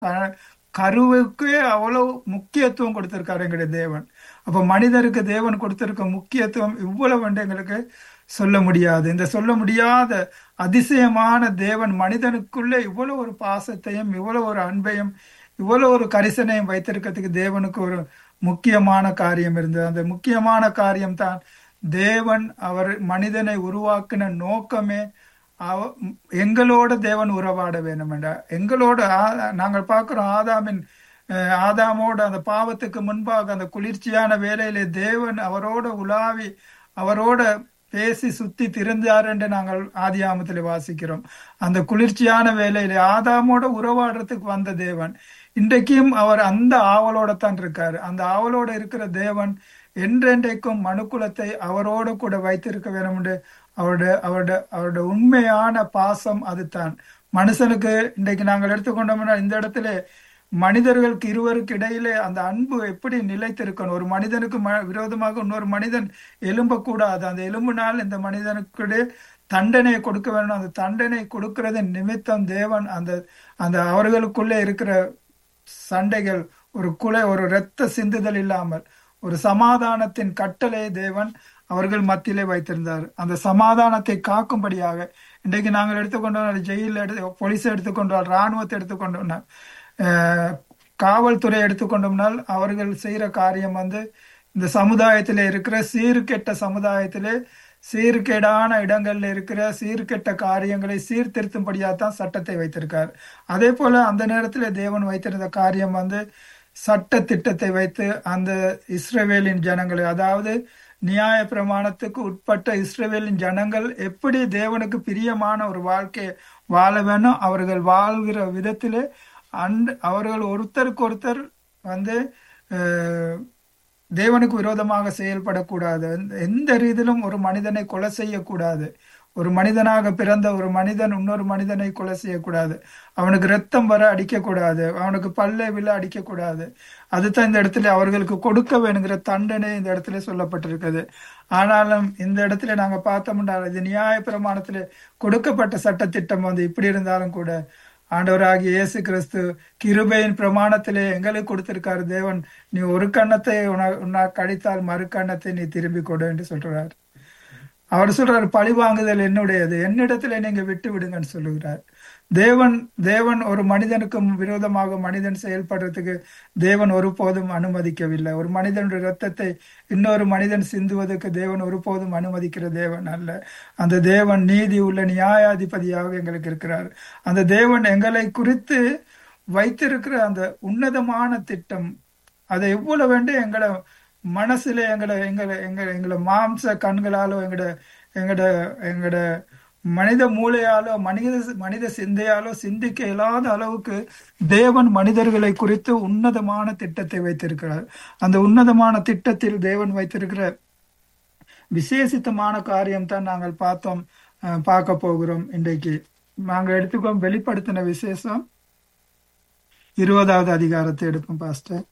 க- கருவுக்கு அவ்வளவு முக்கியத்துவம் கொடுத்திருக்காரு எங்களுடைய தேவன் அப்ப மனிதருக்கு தேவன் கொடுத்திருக்க முக்கியத்துவம் இவ்வளவு வந்து எங்களுக்கு சொல்ல முடியாது இந்த சொல்ல முடியாத அதிசயமான தேவன் மனிதனுக்குள்ள இவ்வளவு ஒரு பாசத்தையும் இவ்வளவு ஒரு அன்பையும் இவ்வளவு ஒரு கரிசனையும் வைத்திருக்கிறதுக்கு தேவனுக்கு ஒரு முக்கியமான காரியம் இருந்தது அந்த முக்கியமான காரியம் தான் தேவன் அவர் மனிதனை உருவாக்கின நோக்கமே அவ- எங்களோட தேவன் உறவாட வேண்டும் என்ற எங்களோட ஆ- நாங்கள் பார்க்கிறோம் ஆதாமின் அஹ், ஆதாமோட அந்த பாவத்துக்கு முன்பாக அந்த குளிர்ச்சியான வேலையிலே தேவன் அவரோட உலாவி அவரோட பேசி சுத்தி திரிந்தார் என்று நாங்கள் ஆதியாமத்தில் வாசிக்கிறோம் அந்த குளிர்ச்சியான வேலையிலே ஆதாமோட உறவாடுறதுக்கு வந்த தேவன் இன்றைக்கும் அவர் அந்த ஆவலோட தான் இருக்காரு அந்த ஆவலோட இருக்கிற தேவன் என்றென்றைக்கும் மனுக்குலத்தை அவரோடு கூட வைத்திருக்க வேண்டும் என்று அவருடைய அவருடைய அவருடைய உண்மையான பாசம் அதுதான் மனுஷனுக்கு இன்றைக்கு நாங்கள் எடுத்துக்கொண்டோம்னா இந்த இடத்துல மனிதர்களுக்கு இருவருக்கு இடையிலே அந்த அன்பு எப்படி நிலைத்திருக்கணும் ஒரு மனிதனுக்கு ம- விரோதமாக இன்னொரு மனிதன் எழும்பக்கூடாது அந்த எலும்பினால் இந்த மனிதனுக்கு தண்டனையை கொடுக்க வேண்டும் அந்த தண்டனை கொடுக்கிறது நிமித்தம் தேவன் அந்த அந்த அவர்களுக்குள்ளே இருக்கிற சண்டைகள் ஒரு குலை ஒரு இரத்த சிந்துதல் இல்லாமல் ஒரு சமாதானத்தின் கட்டளை தேவன் அவர்கள் மத்தியிலே வைத்திருந்தார் அந்த சமாதானத்தை காக்கும்படியாக இன்றைக்கு நாங்கள் எடுத்துக்கொண்டோம் ஜெயிலில் எடுத்து போலீஸை எடுத்துக்கொண்டோம் ராணுவத்தை எடுத்துக்கொண்டோம்னா அஹ், காவல்துறை எடுத்துக்கொண்டோம்னால் அவர்கள் செய்யற காரியம் வந்து இந்த சமுதாயத்திலே இருக்கிற சீர்கெட்ட சமுதாயத்திலே சீர்கேடான இடங்கள்ல இருக்கிற சீர்கெட்ட காரியங்களை சீர்திருத்தும்படியாக தான் சட்டத்தை வைத்திருக்கார் அதே போல அந்த நேரத்துல தேவன் வைத்திருந்த காரியம் வந்து சட்ட திட்டத்தை வைத்து அந்த இஸ்ரவேலின் ஜனங்களை அதாவது நியாய பிரமாணத்துக்கு உட்பட்ட இஸ்ரவேலின் ஜனங்கள் எப்படி தேவனுக்கு பிரியமான ஒரு வாழ்க்கையை வாழ வேணும் அவர்கள் வாழ்கிற விதத்திலே அண்ட் அவர்கள் ஒருத்தருக்கு ஒருத்தர் வந்து அஹ், தேவனுக்கு விரோதமாக செயல்படக்கூடாது எந்த எந்த ரீதியிலும் ஒரு மனிதனை கொலை செய்யக்கூடாது ஒரு மனிதனாக பிறந்த ஒரு மனிதன் இன்னொரு மனிதனை கொலை செய்யக்கூடாது அவனுக்கு ரத்தம் வர அடிக்கக்கூடாது அவனுக்கு பல்லை விழ அடிக்கக்கூடாது அதுதான் இந்த இடத்துல அவர்களுக்கு கொடுக்க வேணுங்கிற தண்டனை இந்த இடத்துல சொல்லப்பட்டிருக்குது ஆனாலும் இந்த இடத்துல நாங்க பார்த்தோம்னா இது நியாய பிரமாணத்துல கொடுக்கப்பட்ட சட்டத்திட்டம் வந்து இப்படி இருந்தாலும் கூட ஆண்டவராகிய இயேசு கிறிஸ்து கிருபையின் பிரமாணத்திலே எங்களுக்கு கொடுத்திருக்காரு தேவன் நீ ஒரு கண்ணத்தை உன- உன்னா கடித்தால் மறு கண்ணத்தை நீ திரும்பி கொடு என்று சொல்றார் அவர் சொல்றாரு பழி வாங்குதல் என்னுடையது என்னிடத்துல நீங்க விட்டு விடுங்கன்னு சொல்லுகிறார் தேவன் தேவன் ஒரு மனிதனுக்கு விரோதமாக மனிதன் செயல்படுறதுக்கு தேவன் ஒருபோதும் அனுமதிக்கவில்லை ஒரு மனிதனுடைய ரத்தத்தை இன்னொரு மனிதன் சிந்துவதற்கு தேவன் ஒருபோதும் அனுமதிக்கிற தேவன் அல்ல அந்த தேவன் நீதி உள்ள நியாயாதிபதியாக எங்களுக்கு இருக்கிறார் அந்த தேவன் எங்களை குறித்து வைத்திருக்கிற அந்த உன்னதமான திட்டம் அதை எவ்வளவு வேண்டு எங்களை மனசுல எங்களை எங்களை எங்க எங்களை மாம்ச கண்களாலோ எங்கட எங்கட எங்கட மனித மூளையாலோ மனித மனித சிந்தையாலோ சிந்திக்க இயலாத அளவுக்கு தேவன் மனிதர்களை குறித்து உன்னதமான திட்டத்தை வைத்திருக்கிறார் அந்த உன்னதமான திட்டத்தில் தேவன் வைத்திருக்கிற விசேஷித்தமான காரியம் தான் நாங்கள் பார்த்தோம் அஹ், பார்க்க போகிறோம் இன்றைக்கு நாங்கள் எடுத்துக்கோம் வெளிப்படுத்தின விசேஷம் இருபதாவது அதிகாரத்தை எடுப்போம் பாஸ்டர்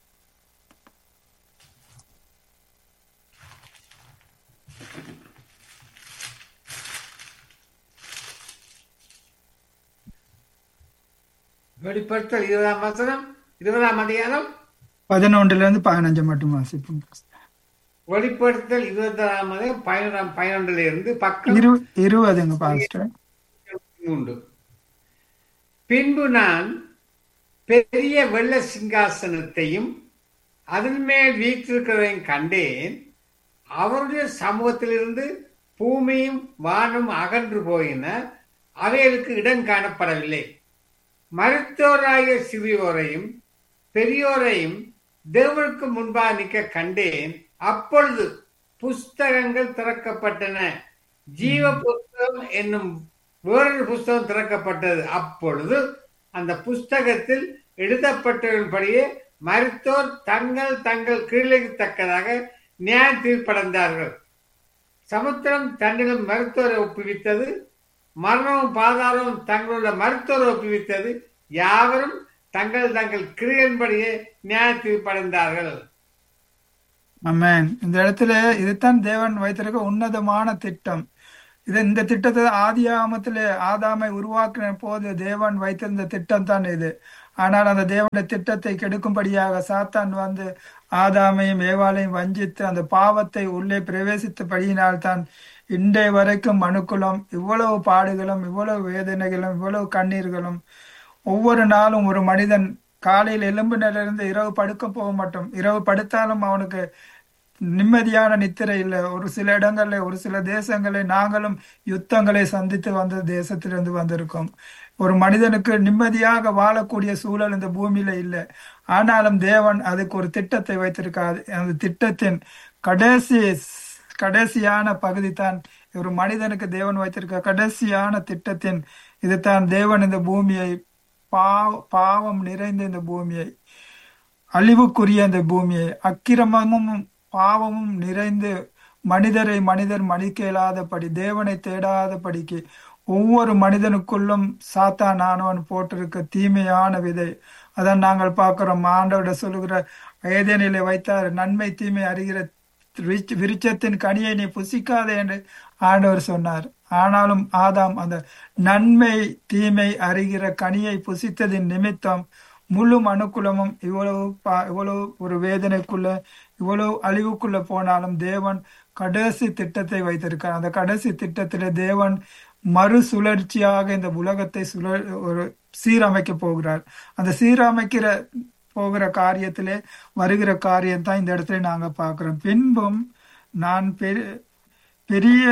வெளிப்படுத்தல் இருபதாம் வசனம் இருபதாம் அதிகாரம் பதினொன்றுல இருந்து பதினஞ்சு மட்டும் வாசிப்போம் பாஸ்டர். வெளிப்படுத்தல் இருபதாம் அதிகாரம் பதினொன்றாம் பதினொன்றுல இருந்து பக்கம் இரு இருபதுங்க பாஸ்டர் மூன்று பின்பு நான் பெரிய வெள்ள சிங்காசனத்தையும் அதன் மேல் வீற்றிருக்கிறதையும் கண்டேன் அவருடைய சமூகத்திலிருந்து பூமியும் வானும் அகன்று போயின அவைகளுக்கு இடம் காணப்படவில்லை மருத்துவராகிய சிறியோரையும் பெரியோரையும் தேவனுக்கு முன்பாக நிற்க கண்டேன் அப்பொழுது புஸ்தகங்கள் திறக்கப்பட்டன ஜீவ புஸ்தகம் என்னும் வேறொரு புஸ்தகம் திறக்கப்பட்டது அப்பொழுது அந்த புஸ்தகத்தில் எழுதப்பட்டபடியே மருத்துவர் தங்கள் தங்கள் கீழக்கு தக்கதாக நியாய தீர்ப்படைந்தார்கள் சமுத்திரம் தன்னிடம் மருத்துவரை ஒப்புவித்தது மரணமும் பாதாளமும் தங்களுடைய மருத்துவரை ஒப்புவித்தது யாவரும் தங்கள் தங்கள் கிரியன்படியே நியாய தீர்ப்படைந்தார்கள் அமேன் இந்த இடத்துல இதுதான் தேவன் வைத்திருக்க உன்னதமான திட்டம் இது இந்த திட்டத்தை ஆதி ஆமத்திலே ஆதாமை உருவாக்கின போது தேவன் வைத்திருந்த திட்டம் தான் இது ஆனால் அந்த தேவனுடைய திட்டத்தை கெடுக்கும்படியாக சாத்தான் வந்து ஆதாமையும் ஏவாளையும் வஞ்சித்து அந்த பாவத்தை உள்ளே பிரவேசித்தபடியினால் தான் இன்றைய வரைக்கும் மனுக்குலம் இவ்வளவு பாடுகளும் இவ்வளவு வேதனைகளும் இவ்வளவு கண்ணீர்களும் ஒவ்வொரு நாளும் ஒரு மனிதன் காலையில் எலும்பினிலிருந்து இரவு படுக்க போக மாட்டோம் இரவு படுத்தாலும் அவனுக்கு நிம்மதியான நித்திரை இல்லை ஒரு சில இடங்கள்ல ஒரு சில தேசங்களை நாங்களும் யுத்தங்களை சந்தித்து வந்த தேசத்திலிருந்து வந்திருக்கோம் ஒரு மனிதனுக்கு நிம்மதியாக வாழக்கூடிய சூழல் இந்த பூமியில இல்லை ஆனாலும் தேவன் அதுக்கு ஒரு திட்டத்தை வைத்திருக்காது அந்த திட்டத்தின் கடைசி கடைசியான பகுதி தான் ஒரு மனிதனுக்கு தேவன் வைத்திருக்க கடைசியான திட்டத்தின் இதுதான் தேவன் இந்த பூமியை பாவ பாவம் நிறைந்த இந்த பூமியை அழிவுக்குரிய இந்த பூமியை அக்கிரமமும் பாவமும் நிறைந்து மனிதரை மனிதர் மதிக்க இயலாதபடி தேவனை தேடாதபடிக்கு ஒவ்வொரு மனிதனுக்குள்ளும் சாத்தான் ஆனவன் போட்டிருக்க தீமையான விதை அதான் நாங்கள் பார்க்கிறோம் ஆண்டோட சொல்லுகிற ஏதேனிலே வைத்தார் நன்மை தீமை அறிகிற விருட்ச- விருட்சத்தின் கனியை நீ புசிக்காதே என்று ஆண்டவர் சொன்னார் ஆனாலும் ஆதாம் அந்த நன்மை தீமை அறிகிற கனியை புசித்ததின் நிமித்தம் முழு மனுக்குலமும் இவ்வளவு பா- இவ்வளவு ஒரு வேதனைக்குள்ள இவ்வளவு அழிவுக்குள்ள போனாலும் தேவன் கடைசி திட்டத்தை வைத்திருக்கார் அந்த கடைசி திட்டத்திலே தேவன் மறுசுழற்சியாக இந்த உலகத்தை சுழ ஒரு சீரமைக்க போகிறார் அந்த சீரமைக்கிற போகிற காரியத்திலே வருகிற காரியம் தான் இந்த இடத்துல நாங்க பார்க்கிறோம் பின்பும் நான் பெரிய பெரிய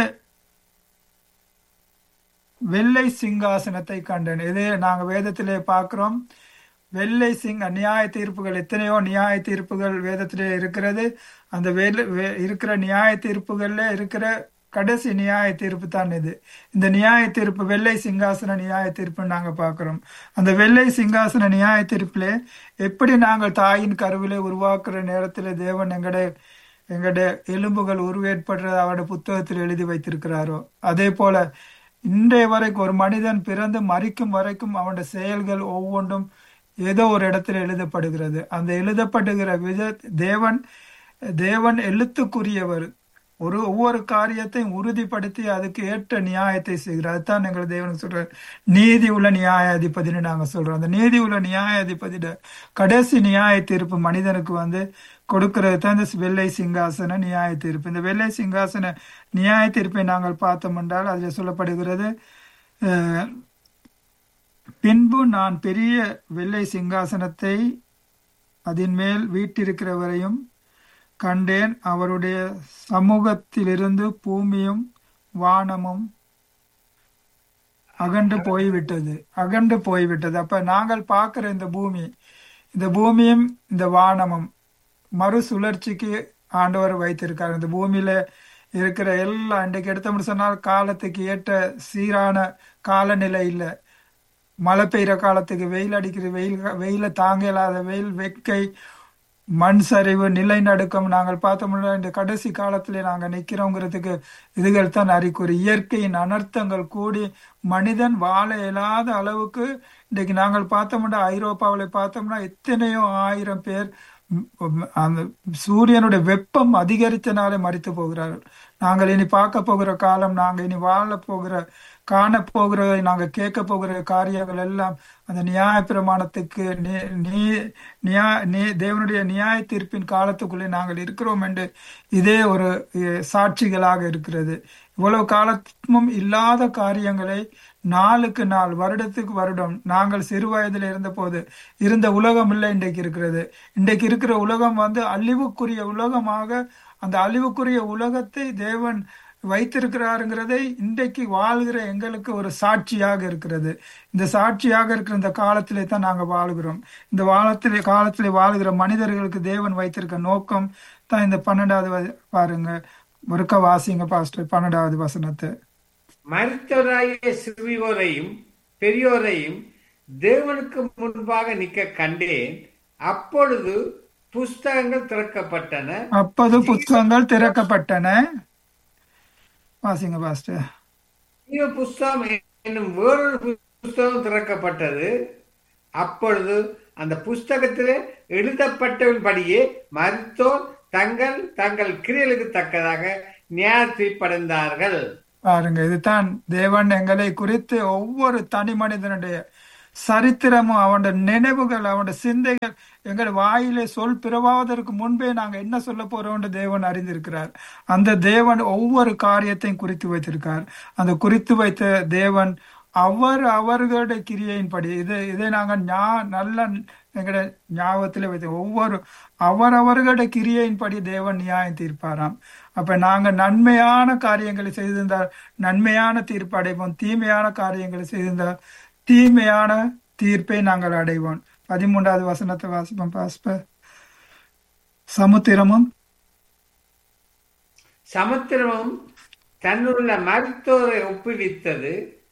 வெள்ளை சிங்காசனத்தை கண்டேன் இதே நாங்க வேதத்திலே பார்க்கிறோம் வெள்ளை சிங்க நியாய தீர்ப்புகள் எத்தனையோ நியாய தீர்ப்புகள் வேதத்திலே இருக்கிறது அந்த வேல வே- இருக்கிற நியாய தீர்ப்புகள்ல இருக்கிற கடைசி நியாய தீர்ப்பு தான் இது இந்த நியாய தீர்ப்பு வெள்ளை சிங்காசன நியாய தீர்ப்புன்னு நாங்க பார்க்கிறோம் அந்த வெள்ளை சிங்காசன நியாய தீர்ப்பிலே எப்படி நாங்கள் தாயின் கருவிலே உருவாக்குற நேரத்துல தேவன் எங்கட எங்கட எலும்புகள் உருவேற்படுறது அவருடைய புத்தகத்தில் எழுதி வைத்திருக்கிறாரோ அதே போல இன்றைய வரைக்கும் ஒரு மனிதன் பிறந்து மறிக்கும் வரைக்கும் அவனுடைய செயல்கள் ஒவ்வொன்றும் ஏதோ ஒரு இடத்துல எழுதப்படுகிறது அந்த எழுதப்படுகிற வித தேவன் தேவன் எழுத்துக்குரியவர் ஒரு ஒவ்வொரு காரியத்தையும் உறுதிப்படுத்தி அதுக்கு ஏற்ற நியாயத்தை செய்கிறார் அதுதான் எங்கள் தேவனுக்கு சொல்ற நீதி உள்ள நியாயாதிபதினு நாங்க சொல்றோம் அந்த நீதி உள்ள நியாயாதிபதியோட கடைசி நியாய தீர்ப்பு மனிதனுக்கு வந்து கொடுக்கிறது தான் இந்த வெள்ளை சிங்காசன நியாய தீர்ப்பு இந்த வெள்ளை சிங்காசன நியாய தீர்ப்பை நாங்கள் பார்த்தோம் என்றால் அதில் சொல்லப்படுகிறது அஹ், பின்பு நான் பெரிய வெள்ளை சிங்காசனத்தை அதன் மேல் வீட்டிருக்கிறவரையும் கண்டேன் அவருடைய சமூகத்திலிருந்து பூமியும் வானமும் அகன்று போய்விட்டது அகன்று போய்விட்டது அப்ப நாங்கள் பார்க்கிற இந்த பூமி இந்த பூமியும் இந்த வானமும் மறுசுழற்சிக்கு ஆண்டவர் வைத்திருக்கார் இந்த பூமியில இருக்கிற எல்லாம் இன்றைக்கு எடுத்தோம்னு சொன்னால் காலத்துக்கு ஏற்ற சீரான காலநிலை இல்லை மழை பெய்யுற காலத்துக்கு வெயில் அடிக்கிற வெயில் வெயில தாங்க இயலாத வெயில் வெக்கை மண் சரிவு நிலநடுக்கம் நாங்கள் பார்த்தோம்னா இந்த கடைசி காலத்திலே நாங்கள் நிற்கிறோங்கிறதுக்கு இதுகள் தான் அறிகுறி இயற்கையின் அனர்த்தங்கள் கூடி மனிதன் வாழ இயலாத அளவுக்கு இன்றைக்கு நாங்கள் பார்த்தோம்னா ஐரோப்பாவில் பார்த்தோம்னா எத்தனையோ ஆயிரம் பேர் ம், அந்த சூரியனுடைய வெப்பம் அதிகரித்தனாலே மறித்து போகிறார்கள் நாங்கள் இனி பார்க்க போகிற காலம் நாங்கள் இனி வாழ போகிற காண போகிறதை நாங்கள் கேட்க போகிற காரியங்கள் எல்லாம் அந்த நியாய பிரமாணத்துக்கு நீ- நீ- நியா- நீ- தேவனுடைய நியாய தீர்ப்பின் காலத்துக்குள்ளே நாங்கள் இருக்கிறோம் என்று இதே ஒரு அஹ், சாட்சிகளாக இருக்கிறது இவ்வளவு காலமும் இல்லாத காரியங்களை நாளுக்கு நாள் வருடத்துக்கு வருடம் நாங்கள் சிறு வயதில் இருந்தபோது இருந்த உலகம் இல்லை இன்றைக்கு இருக்கிறது இன்றைக்கு இருக்கிற உலகம் வந்து அழிவுக்குரிய உலகமாக அந்த அழிவுக்குரிய உலகத்தை தேவன் வைத்திருக்கிறாருங்கிறதை இன்றைக்கு வாழ்கிற எங்களுக்கு ஒரு சாட்சியாக இருக்கிறது இந்த சாட்சியாக இருக்கிற இந்த காலத்திலே தான் நாங்கள் வாழுகிறோம் இந்த வாழத்திலே காலத்திலே வாழ்கிற மனிதர்களுக்கு தேவன் வைத்திருக்க நோக்கம் தான் இந்த பன்னெண்டாவது வ- பாருங்க ஒருக்க வாசிங்க பாஸ்டர் பன்னெண்டாவது வசனத்தை மருத்துவராகிய சிறியோரையும் பெரியோரையும் தேவனுக்கு முன்பாக நிற்க கண்டேன் அப்பொழுது புஸ்தகங்கள் திறக்கப்பட்டன அப்போது புத்தகங்கள் திறக்கப்பட்டன வாசிங்க பாஸ்டர் ஜீவ புஸ்தகம் என்னும் வேறொரு புஸ்தகம் திறக்கப்பட்டது அப்பொழுது அந்த புஸ்தகத்திலே எழுதப்பட்டபடியே மருத்துவர் தங்கள் தங்கள் கிரியலுக்கு தக்கதாக நியாயத்தீர்ப்படைந்தார்கள் பாருங்க இதுதான் தேவன் எங்களை குறித்து ஒவ்வொரு தனி மனிதனுடைய சரித்திரமும் அவனோட நினைவுகள் அவனோட சிந்தைகள் எங்கள் வாயிலே சொல் பிறவாவதற்கு முன்பே நாங்க என்ன சொல்ல போறோம்னு தேவன் அறிந்திருக்கிறார் அந்த தேவன் ஒவ்வொரு காரியத்தையும் குறித்து வைத்திருக்கார் அந்த குறித்து வைத்த தேவன் அவர் அவர்களுடைய கிரியையின்படி இது இதை நாங்க ஞா நல்ல எங்கட ஞாபகத்துல வைத்து ஒவ்வொரு அவர் அவர்களுடைய கிரியையின்படி தேவன் நியாயம் தீர்ப்பாராம் அப்ப நாங்க நன்மையான காரியங்களை செய்திருந்தால் நன்மையான தீர்ப்பு அடைவோம் தீமையான காரியங்களை செய்திருந்தால் தீமையான தீர்ப்பை நாங்கள் அடைவோம் பதிமூன்றாவது வசனத்தை வாசிப்போம் பாஸ்ப சமுத்திரமும் சமுத்திரமும் தன்னுள்ள மருத்துவரை ஒப்புவித்தது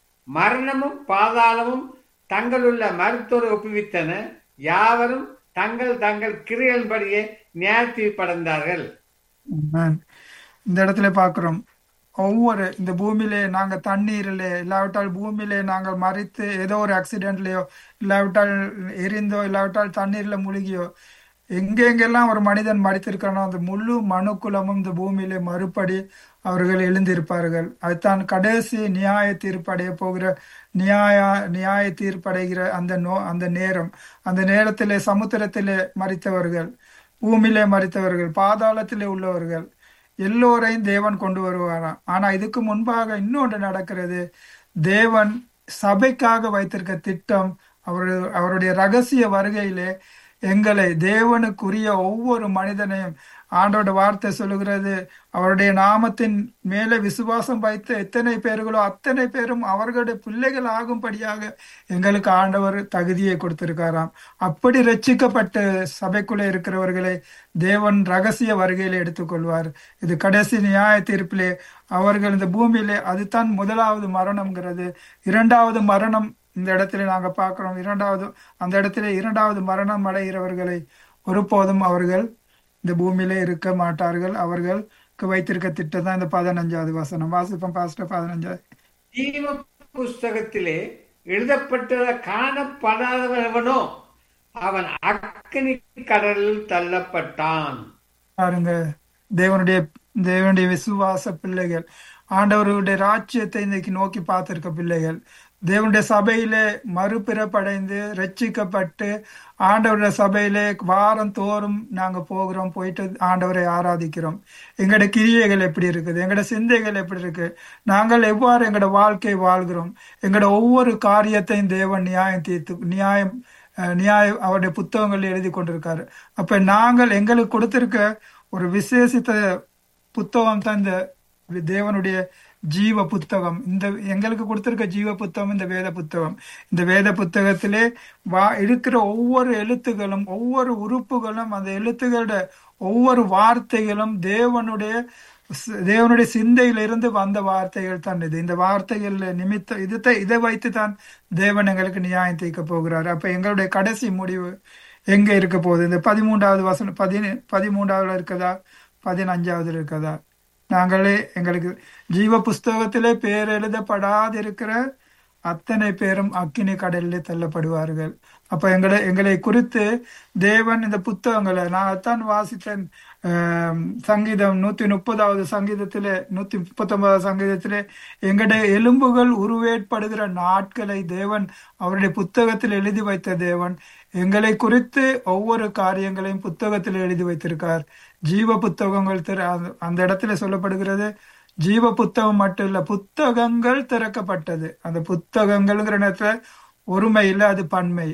மரணமும் பாதாளமும் தங்களுள்ள மருத்துவரை ஒப்புவித்தன யாவரும் தங்கள் தங்கள் கிரியன்படியே நியாயத்தீர்ப்படைந்தார்கள் ஆமென். இந்த இடத்துல பார்க்கிறோம் ஒவ்வொரு இந்த பூமியிலே நாங்க தண்ணீரில் இல்லாவிட்டால் பூமியிலே நாங்கள் மறித்து ஏதோ ஒரு ஆக்சிடென்ட்லயோ இல்லாவிட்டால் எரிந்தோ இல்லாவிட்டால் தண்ணீர்ல முழுகியோ எங்கெங்கெல்லாம் ஒரு மனிதன் மறித்திருக்கானோ அந்த முழு மனுக்குலமும் இந்த பூமியிலே மறுபடி அவர்கள் எழுந்திருப்பார்கள் அதுதான் கடைசி நியாய தீர்ப்படைய போகிற நியாய நியாய தீர்ப்படைகிற அந்த நோ அந்த நேரம் அந்த நேரத்திலே சமுத்திரத்திலே மறித்தவர்கள் பூமியிலே மறித்தவர்கள் பாதாளத்திலே உள்ளவர்கள் எல்லோரையும் தேவன் கொண்டு வருவாராம் ஆனா இதுக்கு முன்பாக இன்னொன்று நடக்கிறது தேவன் சபைக்காக வைத்திருக்க திட்டம் அவருடைய அவருடைய ரகசிய வருகையிலே எங்களை தேவனுக்குரிய ஒவ்வொரு மனிதனையும் ஆண்டோட வார்த்தை சொல்லுகிறது அவருடைய நாமத்தின் மேலே விசுவாசம் வைத்து எத்தனை பேர்களோ அத்தனை பேரும் அவர்களுடைய பிள்ளைகள் ஆகும்படியாக எங்களுக்கு ஆண்டவர் தகுதியை கொடுத்திருக்காராம் அப்படி ரட்சிக்கப்பட்டு சபைக்குள்ளே இருக்கிறவர்களை தேவன் ரகசிய வருகையில எடுத்துக்கொள்வார் இது கடைசி நியாய தீர்ப்பிலே அவர்கள் இந்த பூமியிலே அதுதான் முதலாவது மரணம்ங்கிறது இரண்டாவது மரணம் இந்த இடத்துல நாங்க பார்க்கிறோம் இரண்டாவது அந்த இடத்துல இரண்டாவது மரணம் அடைகிறவர்களை ஒருபோதும் அவர்கள் இந்த பூமியிலே இருக்க மாட்டார்கள் அவர்களுக்கு வைத்திருக்க திட்டம் தான் இந்த பதினஞ்சாவது வசனம் வாசிப்போம் பாஸ்டர் பதினஞ்சாவது ஜீவ புஸ்தகத்திலே எழுதப்பட்டத காணப்படாதவனோ அவன் அக்கினி கடலில் தள்ளப்பட்டான் பாருங்க தேவனுடைய தேவனுடைய விசுவாச பிள்ளைகள் ஆண்டவருடைய ராஜ்யத்தை இன்னைக்கு நோக்கி பார்த்திருக்க பிள்ளைகள் தேவனுடைய சபையிலே மறுபிறப்படைந்து ரட்சிக்கப்பட்டு ஆண்டவருடைய சபையிலே வாரம் தோறும் நாங்க போகிறோம் போயிட்டு ஆண்டவரை ஆராதிக்கிறோம் எங்களோட கிரியைகள் எப்படி இருக்குது எங்களோட சிந்தைகள் எப்படி இருக்கு நாங்கள் எவ்வாறு எங்களோட வாழ்க்கை வாழ்கிறோம் எங்களோட ஒவ்வொரு காரியத்தையும் தேவன் நியாயம் தீர்த்து நியாயம் அஹ், நியாயம் அவருடைய புத்தகங்கள் எழுதி கொண்டிருக்காரு அப்ப நாங்கள் எங்களுக்கு கொடுத்திருக்க ஒரு விசேஷித்த புத்தகம் தான் இந்த தேவனுடைய ஜீவ புத்தகம் இந்த எங்களுக்கு கொடுத்திருக்க ஜீவ புத்தகம் இந்த வேத புத்தகம் இந்த வேத புத்தகத்திலே வா இருக்கிற ஒவ்வொரு எழுத்துகளும் ஒவ்வொரு உறுப்புகளும் அந்த எழுத்துகளோட ஒவ்வொரு வார்த்தைகளும் தேவனுடைய ஸ்- தேவனுடைய சிந்தையிலிருந்து வந்த வார்த்தைகள் தான் இது இந்த வார்த்தைகள் நிமித்த இதை இதை வைத்து தான் தேவன் எங்களுக்கு நியாயம் தீர்க்க போகிறார் அப்ப எங்களுடைய கடைசி முடிவு எங்க இருக்க போகுது இந்த பதிமூன்றாவது வசனம் பதினு பதிமூன்றாவதுல இருக்கதா பதினஞ்சாவதுல இருக்கதா நாங்களே எங்களுக்கு ஜீவ புஸ்தகத்திலே பேர் எழுதப்படாதிருக்கிற அத்தனை பேரும் அக்கினி கடலில் தள்ளப்படுவார்கள் அப்ப எங்களை எங்களை குறித்து தேவன் இந்த புத்தகங்களை நான் அதான் வாசித்தேன் ஆம், சங்கீதம் நூத்தி முப்பதாவது சங்கீதத்திலே நூத்தி முப்பத்தொன்பதாவது சங்கீதத்திலே எங்களுடைய எலும்புகள் உருவேற்படுகிற நாட்களை தேவன் அவருடைய புத்தகத்தில் எழுதி வைத்த தேவன் எங்களை குறித்து ஒவ்வொரு காரியங்களையும் புத்தகத்தில் எழுதி வைத்திருக்கார் ஜீவ புத்தகங்கள் திற அந்த அந்த இடத்துல சொல்லப்படுகிறது ஜீவ புத்தகம் மட்டும் இல்ல புத்தகங்கள் திறக்கப்பட்டது அந்த புத்தகங்கள்ங்கிற நேரத்துல ஒருமை இல்ல அது பன்மை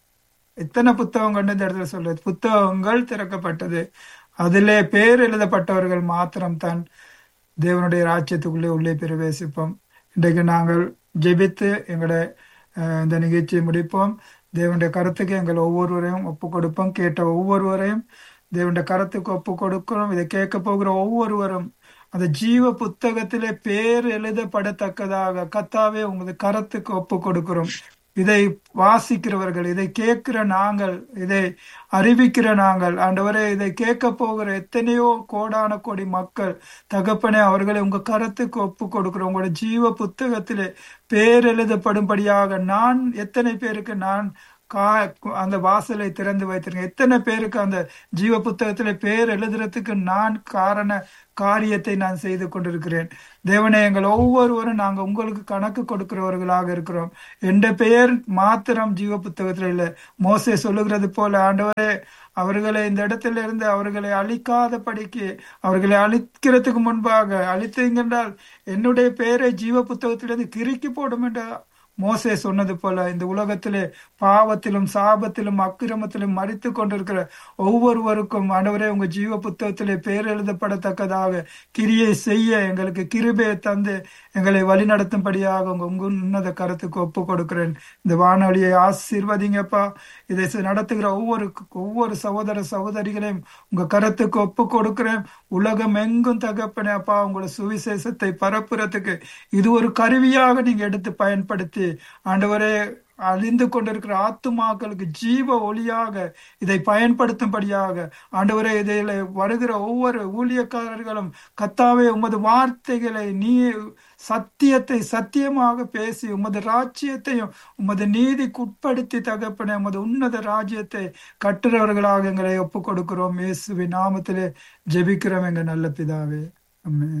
எத்தனை புத்தகம் கொண்டு இந்த இடத்துல சொல்றது புத்தகங்கள் திறக்கப்பட்டது அதிலே பேர் எழுதப்பட்டவர்கள் மாத்திரம்தான் தேவனுடைய ராஜ்யத்துக்குள்ளே உள்ளே பிரவேசிப்போம் இன்றைக்கு நாங்கள் ஜெபித்து எங்களுடைய அஹ், இந்த நிகழ்ச்சியை முடிப்போம் தேவனுடைய கருத்துக்கு எங்கள் ஒவ்வொருவரையும் ஒப்பு கொடுப்போம் கேட்ட ஒவ்வொருவரையும் தேவனுடைய கருத்துக்கு ஒப்பு கொடுக்கிறோம் இதை கேட்க போகிற ஒவ்வொருவரும் அந்த ஜீவ புத்தகத்திலே பேர் எழுதப்படத்தக்கதாக கத்தாவே உங்களது கரத்துக்கு ஒப்பு கொடுக்கிறோம் இதை வாசிக்கிறவர்கள் இதை கேட்கிற நாங்கள் இதை அறிவிக்கிற நாங்கள் ஆண்டவரே இதை கேட்க போகிற எத்தனையோ கோடான கோடி மக்கள் தகப்பனே அவர்களை உங்க கரத்துக்கு ஒப்பு கொடுக்கிறோம் உங்களோட ஜீவ புத்தகத்திலே பேர் எழுதப்படும்படியாக நான் எத்தனை பேருக்கு நான் கா அந்த வாசலை திறந்து வைத்திருங்க எத்தனை பேருக்கு அந்த ஜீவ புத்தகத்துல பேர் எழுதுறதுக்கு நான் காரண காரியத்தை நான் செய்து கொண்டிருக்கிறேன் தேவனே எங்கள் ஒவ்வொருவரும் நாங்க உங்களுக்கு கணக்கு கொடுக்கிறவர்களாக இருக்கிறோம் எந்த பெயர் மாத்திரம் ஜீவ புத்தகத்துல இல்லை மோசே சொல்லுகிறது போல ஆண்டவரே அவர்களை இந்த இடத்துல இருந்து அவர்களை அழிக்காத படிக்கு அவர்களை அழிக்கிறதுக்கு முன்பாக அழித்தீங்கன்றால் என்னுடைய பெயரை ஜீவ புத்தகத்திலிருந்து கிறுக்கி போடும் என்ற மோசே சொன்னது போல இந்த உலகத்திலே பாவத்திலும் சாபத்திலும் அக்கிரமத்திலும் மறித்து கொண்டிருக்கிற ஒவ்வொருவருக்கும் ஆண்டவரே உங்க ஜீவ புத்தகத்திலே பெயர் எழுதப்படத்தக்கதாக கிரியை செய்ய எங்களுக்கு கிருபையை தந்து எங்களை வழிநடத்தும்படியாக உங்க உங்க உன்னத கருத்துக்கு ஒப்பு கொடுக்கிறேன் இந்த வானொலியை ஆசீர்வதிங்கப்பா இதை செ- நடத்துகிற ஒவ்வொரு ஒவ்வொரு சகோதர சகோதரிகளையும் உங்க கருத்துக்கு ஒப்பு கொடுக்கிறேன் உலகம் எங்கும் தகப்பனே அப்பா உங்களோட சுவிசேஷத்தை பரப்புறதுக்கு இது ஒரு கருவியாக நீங்க எடுத்து பயன்படுத்தி ஆண்டவரே அழிந்து கொண்டிருக்கிற ஆத்துமாக்களுக்கு ஜீவ ஒளியாக இதை பயன்படுத்தும்படியாக ஆண்டவரே இதில் வருகிற ஒவ்வொரு ஊழியக்காரர்களும் கத்தாவே உமது வார்த்தைகளை நீ சத்தியத்தை சத்தியமாக பேசி உமது ராஜ்யத்தையும் உமது நீதிக்கு உட்படுத்தி தகப்பன உமது உன்னத ராஜ்யத்தை கட்டுறவர்களாக எங்களை ஒப்பு கொடுக்கிறோம் இயேசுவின் நாமத்திலே ஜெபிக்கிறோம் எங்க நல்ல பிதாவே ஆமென்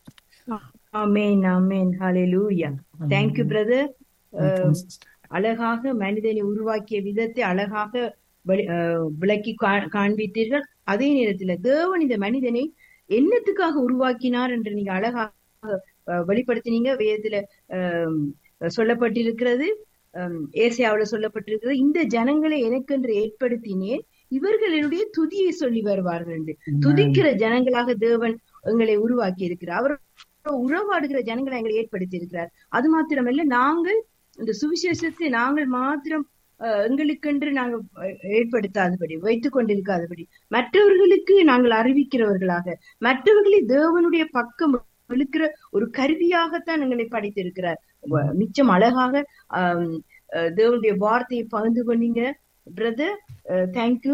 ஆமென் ஆமென் ஹalleluya thank you brother Welcome, sister. அழகாக மனிதனை உருவாக்கிய விதத்தை அழகாக வெளி- அஹ் விளக்கி கா- காண்பித்தீர்கள் அதே நேரத்துல தேவன் இந்த மனிதனை என்னத்துக்காக உருவாக்கினார் என்று நீங்க அழகாக அஹ், வெளிப்படுத்தினீங்க வேதத்துல அஹ், சொல்லப்பட்டிருக்கிறது அஹ், ஏசாயாவுல சொல்லப்பட்டிருக்கிறது இந்த ஜனங்களை எனக்கென்று ஏற்படுத்தினேன் இவர்கள் என்னுடைய துதியை சொல்லி வருவார்கள் என்று துதிக்கிற ஜனங்களாக தேவன் எங்களை உருவாக்கி இருக்கிறார் அவர் உறவாடுகிற ஜனங்களை எங்களை ஏற்படுத்தி இருக்கிறார் அது மாத்திரமல்ல நாங்கள் இந்த சுவிசேஷத்தை நாங்கள் மாத்திரம் அஹ், எங்களுக்கென்று நாங்கள் அஹ், ஏற்படுத்தாதபடி வைத்துக் கொண்டிருக்காதபடி மற்றவர்களுக்கு நாங்கள் அறிவிக்கிறவர்களாக மற்றவர்களை தேவனுடைய பக்கம் இழுக்கிற ஒரு கருவியாகத்தான் எங்களை படைத்திருக்கிறார் வ- மிச்சம் அழகாக ஆம், அஹ், தேவனுடைய வார்த்தையை பகிர்ந்து கொண்டீங்க பிரதர் தேங்க்யூ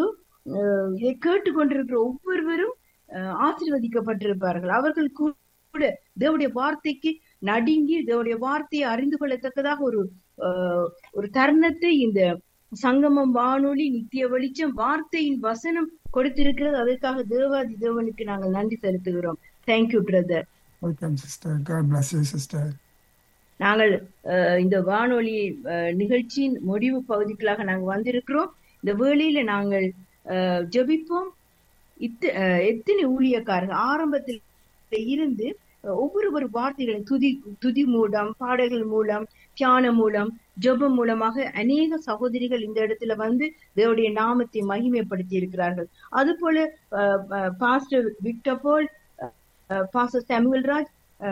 இதை கேட்டுக்கொண்டிருக்கிற ஒவ்வொருவரும் அஹ், ஆசீர்வதிக்கப்பட்டிருப்பார்கள் அவர்கள் கூட தேவனுடைய வார்த்தைக்கு நடுங்கி தேவனுடைய வார்த்தையை அறிந்து கொள்ளத்தக்கதாக ஒரு அஹ், ஒரு தருணத்தை இந்த சங்கமம் வானொலி நித்திய வெளிச்சம் வார்த்தையின் வசனம் கொடுத்திருக்கிறது அதற்காக தேவாதி தேவனுக்கு நாங்கள் நன்றி செலுத்துகிறோம் thank you brother Welcome, sister. God bless you, sister. நாங்கள் அஹ், இந்த வானொலி அஹ், நிகழ்ச்சியின் முடிவு பகுதிகளாக நாங்கள் வந்திருக்கிறோம் இந்த வேளையில நாங்கள் அஹ், ஜெபிப்போம் இத்த அஹ், எத்தனை ஊழியக்காரர்கள் ஆரம்பத்தில் இருந்து அஹ், ஒவ்வொரு ஒரு வார்த்தைகளும் துதி துதி மூலம் பாடல்கள் மூலம் தியானம் மூலம் ஜெபம் மூலமாக அநேக சகோதரிகள் இந்த இடத்துல வந்து தேவனுடைய நாமத்தை மகிமைப்படுத்தி இருக்கிறார்கள் அது போல pastor Victor Paul pastor Samuel Raj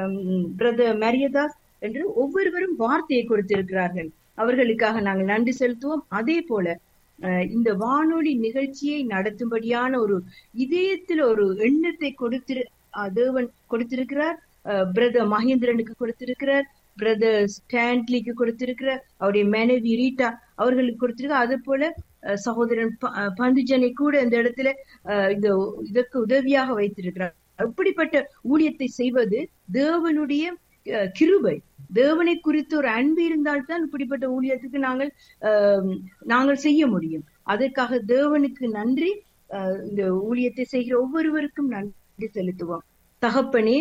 brother Mariadas என்று ஒவ்வொருவரும் வார்த்தையை கொடுத்திருக்கிறார்கள் அவர்களுக்காக நாங்கள் நன்றி செலுத்துவோம் அதே போல அஹ், இந்த வானொலி நிகழ்ச்சியை நடத்தும்படியான ஒரு இதயத்தில் ஒரு எண்ணத்தை கொடுத்திரு அஹ், தேவன் கொடுத்திருக்கிறார் பிரதர் மகேந்திரனுக்கு கொடுத்திருக்கிறார் பிரதர் ஸ்டான்லிக்கு கொடுத்திருக்கிறார் அவருடைய மனைவி ரீட்டா அவர்களுக்கு கொடுத்திருக்கிறார் அது போல அஹ், சகோதரன் ப- அஹ், பந்துஜனை கூட இந்த இடத்துல அஹ், இந்த இதற்கு உதவியாக வைத்திருக்கிறார் அப்படிப்பட்ட ஊழியத்தை செய்வது தேவனுடைய அஹ், கிருபை தேவனை குறித்து ஒரு அன்பு இருந்தால்தான் இப்படிப்பட்ட ஊழியத்துக்கு நாங்கள் அஹ், நாங்கள் செய்ய முடியும் அதற்காக தேவனுக்கு நன்றி அஹ், இந்த ஊழியத்தை செய்கிற ஒவ்வொருவருக்கும் நன்றி செலுத்துவோம் தகப்பனே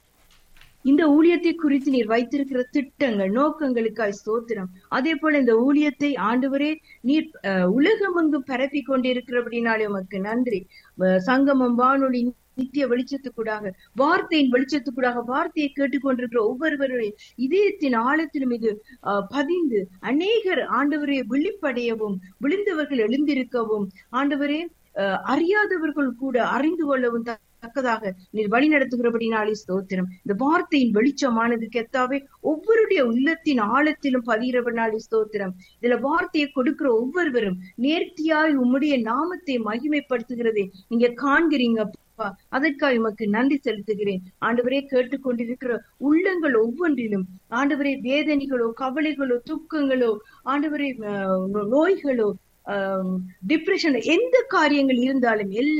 இந்த ஊழியத்தை குறித்து நீர் வைத்திருக்கிற திட்டங்கள் நோக்கங்களுக்காய் ஸ்தோத்திரம் அதே போல இந்த ஊழியத்தை ஆண்டவரே நீர் அஹ், உலகமெங்கும் பரப்பி கொண்டிருக்கிறபடினாலே உமக்கு நன்றி அஹ், சங்கமம் வானொலி நித்திய வெளிச்சத்துக்கூடாக வார்த்தையின் வெளிச்சத்துக்கூடாக வார்த்தையை கேட்டுக்கொண்டிருக்கிற ஒவ்வொருவருடைய இதயத்தின் ஆழத்திலும் இது அஹ், பதிந்து அநேகர் ஆண்டவரை விழிப்படையவும் விழுந்தவர்கள் எழுந்திருக்கவும் ஆண்டவரே அஹ், அறியாதவர்கள் கூட அறிந்து கொள்ளவும் த- தக்கதாக நீர் வழி நடத்துகிறபடினாலே ஸ்தோத்திரம் இந்த வார்த்தையின் வெளிச்சமானது கெத்தாவே ஒவ்வொருடைய உள்ளத்தின் ஆழத்திலும் பதிகிறபடினாலே ஸ்தோத்திரம் இதுல வார்த்தையை கொடுக்கிற ஒவ்வொருவரும் நேர்த்தியாய் உம்முடைய நாமத்தை மகிமைப்படுத்துகிறதை நீங்க காண்கிறீங்க அப்பா அதற்காக உமக்கு நன்றி செலுத்துகிறேன் ஆண்டவரே கேட்டுக்கொண்டிருக்கிற உள்ளங்கள் ஒவ்வொன்றிலும் ஆண்டவரே வேதனைகளோ கவலைகளோ துக்கங்களோ ஆண்டவரே அஹ், நோய்களோ டிப்ரெஷன் எந்த காரியங்கள் இருந்தாலும் எல்லாம்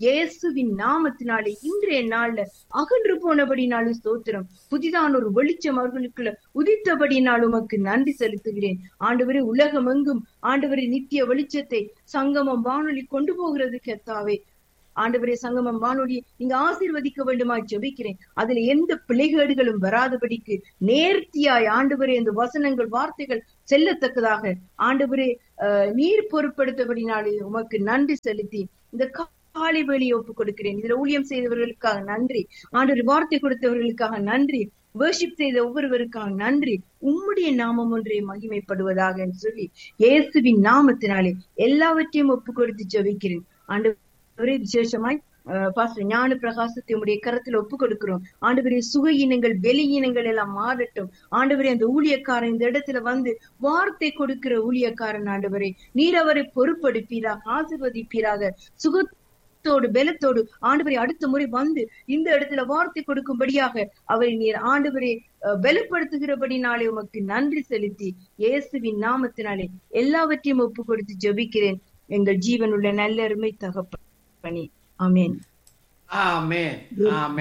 இயேசுவின் நாமத்தினாலே இன்றைய நாள்ல அகன்று போனபடினாலும் ஸ்தோத்திரம் புதிதான ஒரு வெளிச்சம் அவர்களுக்குள்ள உதித்தபடினால் உமக்கு நன்றி செலுத்துகிறேன் ஆண்டவரே உலகம் எங்கும் ஆண்டவரே நித்திய வெளிச்சத்தை சங்கமம் வானொலி கொண்டு போகிறது கெத்தாவே ஆண்டவரே சங்கமம் வானொலி நீங்க ஆசீர்வதிக்க வேண்டுமா ஜெபிக்கிறேன் அதுல எந்த பிழைகேடுகளும் வராதபடிக்கு நேர்த்தியாய் ஆண்டவரே அந்த வசனங்கள் வார்த்தைகள் செல்லத்தக்கதாக ஆண்டவரே அஹ், நீர் பொறுப்படுத்தபடினாலே உமக்கு நன்றி செலுத்தி இந்த காலை வேலையை ஒப்புக் கொடுக்கிறேன் இதுல ஊழியம் செய்தவர்களுக்காக நன்றி ஆண்டவர் வார்த்தை கொடுத்தவர்களுக்காக நன்றி வேர்ஷிப் செய்த ஒவ்வொருவருக்காக நன்றி உம்முடைய நாமம் ஒன்றே மகிமைப்படுவதாக என்று சொல்லி இயேசுவின் நாமத்தினாலே எல்லாவற்றையும் ஒப்புக் கொடுத்து ஜெபிக்கிறேன் ஆண்டவரே விசேஷமாய் அஹ், பாஸ்டர் ஞான பிரகாசத்தை உடைய கரத்துல ஒப்பு கொடுக்கிறோம் ஆண்டவரே சுக இனங்கள் வெளி இனங்கள் எல்லாம் மாறட்டும் ஆண்டவரே அந்த ஊழியக்காரன் இந்த இடத்துல வந்து வார்த்தை கொடுக்கிற ஊழியக்காரன் ஆண்டவரே நீர் அவரை பொறுப்படுப்பீராக ஆசிர்வதிப்பீராக சுகத்தோடு பலத்தோடு ஆண்டவரை அடுத்த முறை வந்து இந்த இடத்துல வார்த்தை கொடுக்கும்படியாக அவரை நீர் ஆண்டவரை அஹ், பலப்படுத்துகிறபடினாலே உமக்கு நன்றி செலுத்தி இயேசுவின் நாமத்தினாலே எல்லாவற்றையும் ஒப்பு கொடுத்து ஜெபிக்கிறேன் எங்கள் ஜீவனுள்ள நல்ல அருமை தகப்பனே ஆமென் ஆமென் ஆமென்